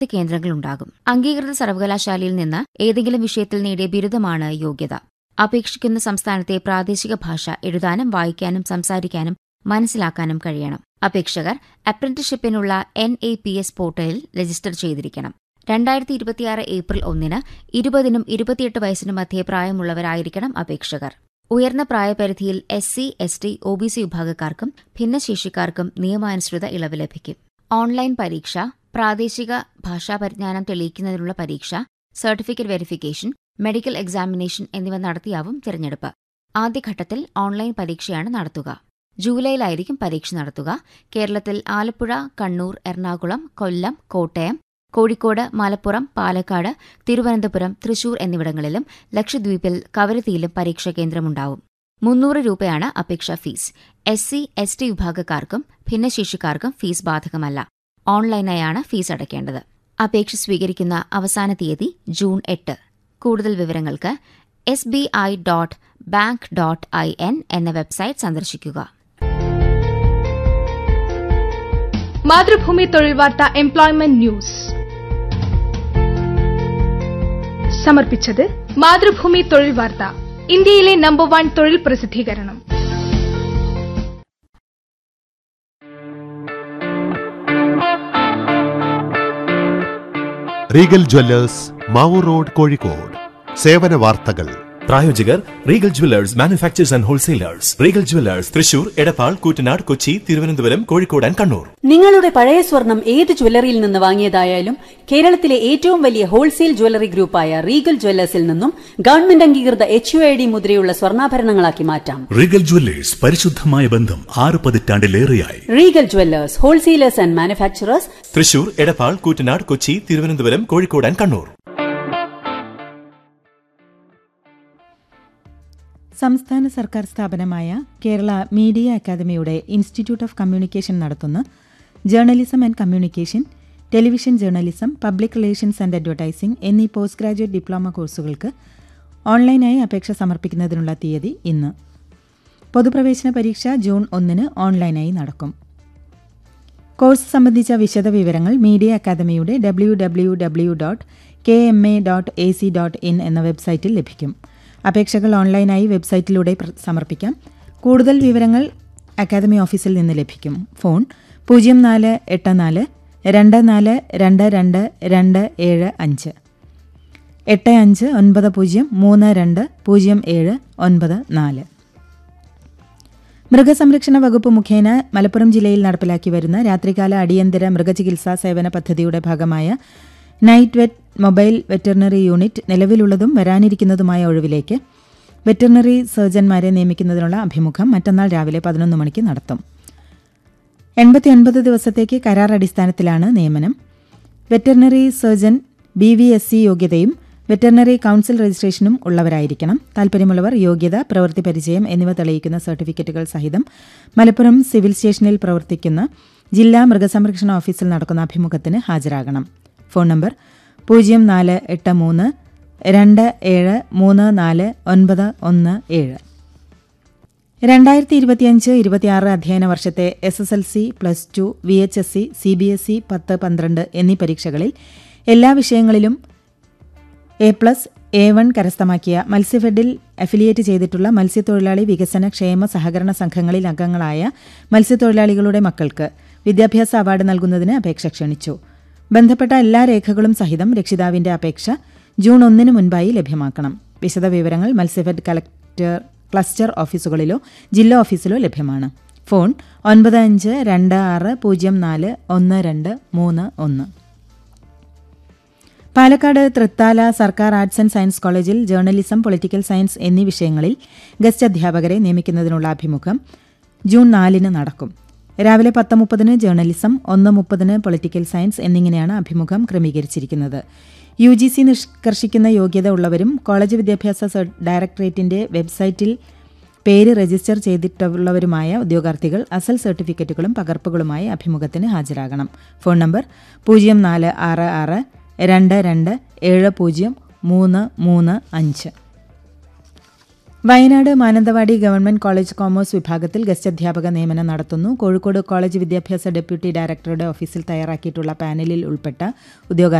കേന്ദ്രങ്ങളുണ്ടാകും അംഗീകൃത സർവകലാശാലയിൽ നിന്ന് ഏതെങ്കിലും വിഷയത്തിൽ നേടിയ ബിരുദമാണ് യോഗ്യത അപേക്ഷിക്കുന്ന സംസ്ഥാനത്തെ പ്രാദേശിക ഭാഷ എഴുതാനും വായിക്കാനും സംസാരിക്കാനും മനസ്സിലാക്കാനും കഴിയണം അപേക്ഷകർ അപ്രന്റീസ്ഷിപ്പിനുള്ള എൻ എ പി എസ് പോർട്ടലിൽ രജിസ്റ്റർ ചെയ്തിരിക്കണം രണ്ടായിരത്തി ഇരുപത്തിയാറ് ഏപ്രിൽ ഒന്നിന് ഇരുപതിനും ഇരുപത്തിയെട്ട് വയസ്സിനും മധ്യേ പ്രായമുള്ളവരായിരിക്കണം അപേക്ഷകർ ഉയർന്ന പ്രായപരിധിയിൽ S C S T O B C വിഭാഗക്കാർക്കും ഭിന്നശേഷിക്കാർക്കും നിയമാനുസൃത ഇളവ് ലഭിക്കും ഓൺലൈൻ പരീക്ഷ പ്രാദേശിക ഭാഷാ പരിജ്ഞാനം തെളിയിക്കുന്നതിനുള്ള പരീക്ഷ സർട്ടിഫിക്കറ്റ് വെരിഫിക്കേഷൻ മെഡിക്കൽ എക്സാമിനേഷൻ എന്നിവ നടത്തിയാവും തിരഞ്ഞെടുപ്പ് ആദ്യഘട്ടത്തിൽ ഓൺലൈൻ പരീക്ഷയാണ് നടത്തുക ജൂലൈയിലായിരിക്കും പരീക്ഷ നടത്തുക കേരളത്തിൽ ആലപ്പുഴ കണ്ണൂർ എറണാകുളം കൊല്ലം കോട്ടയം കോഴിക്കോട് മലപ്പുറം പാലക്കാട് തിരുവനന്തപുരം തൃശൂർ എന്നിവിടങ്ങളിലും ലക്ഷദ്വീപിൽ കവരത്തിയിലും പരീക്ഷാ കേന്ദ്രമുണ്ടാവും മുന്നൂറ് രൂപയാണ് അപേക്ഷാ fees S C S T വിഭാഗക്കാർക്കും ഭിന്നശേഷിക്കാർക്കും ഫീസ് ബാധകമല്ല ഓൺലൈനായാണ് ഫീസ് അടയ്ക്കേണ്ടത് അപേക്ഷ സ്വീകരിക്കുന്ന അവസാന തീയതി ജൂൺ എട്ട് കൂടുതൽ വിവരങ്ങൾക്ക് S B I dot bank dot I N എന്ന വെബ്സൈറ്റ് സന്ദർശിക്കുക മാതൃഭൂമി തൊഴിൽ വാർത്ത എംപ്ലോയ്മെന്റ് ന്യൂസ് സമർപ്പിച്ചത് മാതൃഭൂമി തൊഴിൽ വാർത്ത ഇന്ത്യയിലെ നമ്പർ വൺ തൊഴിൽ പ്രസിദ്ധീകരണം Regal jewellers Mavoor road Kozhikode സേവന വാർത്തകൾ പ്രായോജകർ Regal jewellers manufacturers and wholesalers Regal jewellers Thrissur Edappal Koottanad Kochi Thiruvananthapuram Kozhikode and Kannur നിങ്ങളുടെ പഴയ സ്വർണം ഏത് ജ്വല്ലറിയിൽ നിന്ന് വാങ്ങിയതായാലും കേരളത്തിലെ ഏറ്റവും വലിയ ഹോൾസെയിൽ ജ്വല്ലറി ഗ്രൂപ്പായ റീഗൽ ജ്വല്ലേഴ്സിൽ നിന്നും ഗവൺമെന്റ് അംഗീകൃത എച്ച് യു ഐ ഡി മുദ്രയുള്ള സ്വർണ്ണാഭരണങ്ങളാക്കി മാറ്റാം റീഗൽ ജ്വല്ലേഴ്സ് പരിശുദ്ധമായ ബന്ധം ആറ് പതിറ്റാണ്ടിലേറെയായി Regal jewellers wholesalers and manufacturers Thrissur Edappal Koottanad Kochi Thiruvananthapuram Kozhikode and Kannur സംസ്ഥാന സർക്കാർ സ്ഥാപനമായ കേരള മീഡിയ അക്കാദമിയുടെ ഇൻസ്റ്റിറ്റ്യൂട്ട് ഓഫ് കമ്മ്യൂണിക്കേഷൻ നടത്തുന്ന journalism and communication television journalism public relations and advertising എന്നീ പോസ്റ്റ് ഗ്രാജുവേറ്റ് ഡിപ്ലോമ കോഴ്സുകൾക്ക് ഓൺലൈനായി അപേക്ഷ സമർപ്പിക്കുന്നതിനുള്ള തീയതി ഇന്ന് പൊതുപ്രവേശന പരീക്ഷ ജൂൺ ഒന്നിന് ഓൺലൈനായി നടക്കും കോഴ്സ് സംബന്ധിച്ച വിശദവിവരങ്ങൾ മീഡിയ അക്കാദമിയുടെ W W W dot K M A dot A C dot in എന്ന വെബ്സൈറ്റിൽ ലഭിക്കും അപേക്ഷകൾ ഓൺലൈനായി വെബ്സൈറ്റിലൂടെ പ്ര- സമർപ്പിക്കാം കൂടുതൽ വിവരങ്ങൾ അക്കാദമി ഓഫീസിൽ നിന്ന് ലഭിക്കും ഫോൺ പൂജ്യം നാല് എട്ട് നാല് രണ്ട് നാല് രണ്ട് രണ്ട് രണ്ട് ഏഴ് അഞ്ച് എട്ട് അഞ്ച് ഒൻപത് പൂജ്യം മൂന്ന് രണ്ട് പൂജ്യം ഏഴ് ഒൻപത് നാല് മൃഗസംരക്ഷണ വകുപ്പ് മുഖേന മലപ്പുറം ജില്ലയിൽ നടപ്പിലാക്കി വരുന്ന രാത്രികാല അടിയന്തര മൃഗചികിത്സാ സേവന പദ്ധതിയുടെ ഭാഗമായ night vet mobile veterinary unit നിലവിലുള്ളതും വരാനിരിക്കുന്നതുമായ ഒഴിവിലേക്ക് വെറ്ററിനറി സർജൻമാരെ നിയമിക്കുന്നതിനുള്ള അഭിമുഖം മറ്റന്നാൾ രാവിലെ പതിനൊന്ന് മണിക്ക് നടത്തും എൺപത്തിയൊൻപത് ദിവസത്തേക്ക് കരാർ അടിസ്ഥാനത്തിലാണ് നിയമനം veterinary surgeon B V S C യോഗ്യതയും വെറ്ററിനറി കൗൺസിൽ രജിസ്ട്രേഷനും ഉള്ളവരായിരിക്കണം താൽപ്പര്യമുള്ളവർ യോഗ്യത പ്രവൃത്തി പരിചയം എന്നിവ തെളിയിക്കുന്ന സർട്ടിഫിക്കറ്റുകൾ സഹിതം മലപ്പുറം സിവിൽ സ്റ്റേഷനിൽ പ്രവർത്തിക്കുന്ന ജില്ലാ മൃഗസംരക്ഷണ ഓഫീസിൽ നടക്കുന്ന അഭിമുഖത്തിന് ഹാജരാകണം ഫോൺ നമ്പർ പൂജ്യം നാല് എട്ട് മൂന്ന് രണ്ട് ഏഴ് മൂന്ന് നാല് ഒൻപത് ഒന്ന് ഏഴ് രണ്ടായിരത്തി ഇരുപത്തിയഞ്ച് ഇരുപത്തിയാറ് അധ്യയന വർഷത്തെ S S L C plus two V H S C C B S E പത്ത് പന്ത്രണ്ട് എന്നീ പരീക്ഷകളിൽ എല്ലാ വിഷയങ്ങളിലും എ പ്ലസ് എ വൺ കരസ്ഥമാക്കിയ മത്സ്യഫെഡിൽ അഫിലിയേറ്റ് ചെയ്തിട്ടുള്ള മത്സ്യത്തൊഴിലാളി വികസന ക്ഷേമ സഹകരണ സംഘങ്ങളിൽ അംഗങ്ങളായ മത്സ്യത്തൊഴിലാളികളുടെ മക്കൾക്ക് വിദ്യാഭ്യാസ അവാർഡ് നൽകുന്നതിന് അപേക്ഷ ക്ഷണിച്ചു ബന്ധപ്പെട്ട എല്ലാ രേഖകളും സഹിതം രക്ഷിതാവിന്റെ അപേക്ഷ ജൂൺ ഒന്നിന് മുൻപായി ലഭ്യമാക്കണം വിശദവിവരങ്ങൾ മത്സ്യഫെഡ് കലക്ടർ ക്ലസ്റ്റർ ഓഫീസുകളിലോ ജില്ലാ ഓഫീസിലോ ലഭ്യമാണ് ഫോൺ ഒൻപത് അഞ്ച് രണ്ട് ആറ് പൂജ്യം നാല് ഒന്ന് രണ്ട് മൂന്ന് ഒന്ന് പാലക്കാട് തൃത്താല സർക്കാർ ആർട്സ് ആൻഡ് സയൻസ് കോളേജിൽ ജേർണലിസം പൊളിറ്റിക്കൽ സയൻസ് എന്നീ വിഷയങ്ങളിൽ ഗസ്റ്റ് അധ്യാപകരെ നിയമിക്കുന്നതിനുള്ള അഭിമുഖം ജൂൺ നാലിന് നടക്കും രാവിലെ പത്ത് മുപ്പതിന് ജേർണലിസം ഒന്ന് മുപ്പതിന് പൊളിറ്റിക്കൽ സയൻസ് എന്നിങ്ങനെയാണ് അഭിമുഖം ക്രമീകരിച്ചിരിക്കുന്നത് യു ജി സി നിഷ്കർഷിക്കുന്ന യോഗ്യത ഉള്ളവരും കോളേജ് വിദ്യാഭ്യാസ സ- ഡയറക്ടറേറ്റിന്റെ വെബ്സൈറ്റിൽ പേര് രജിസ്റ്റർ ചെയ്തിട്ടുള്ളവരുമായ ഉദ്യോഗാർത്ഥികൾ അസൽ സർട്ടിഫിക്കറ്റുകളും പകർപ്പുകളുമായി അഭിമുഖത്തിന് ഹാജരാകണം ഫോൺ നമ്പർ പൂജ്യം നാല് ആറ് ആറ് രണ്ട് രണ്ട് ഏഴ് പൂജ്യം മൂന്ന് മൂന്ന് അഞ്ച് Wayanad Mananthavady government college commerce വിഭാഗത്തിൽ ഗസ്റ്റ് അധ്യാപക നിയമനം നടത്തുന്നു കോഴിക്കോട് കോളേജ് വിദ്യാഭ്യാസ ഡെപ്യൂട്ടി ഡയറക്ടറുടെ ഓഫീസിൽ തയ്യാറാക്കിയിട്ടുള്ള പാനലിൽ ഉൾപ്പെട്ട ഉദ്യോഗാർത്ഥി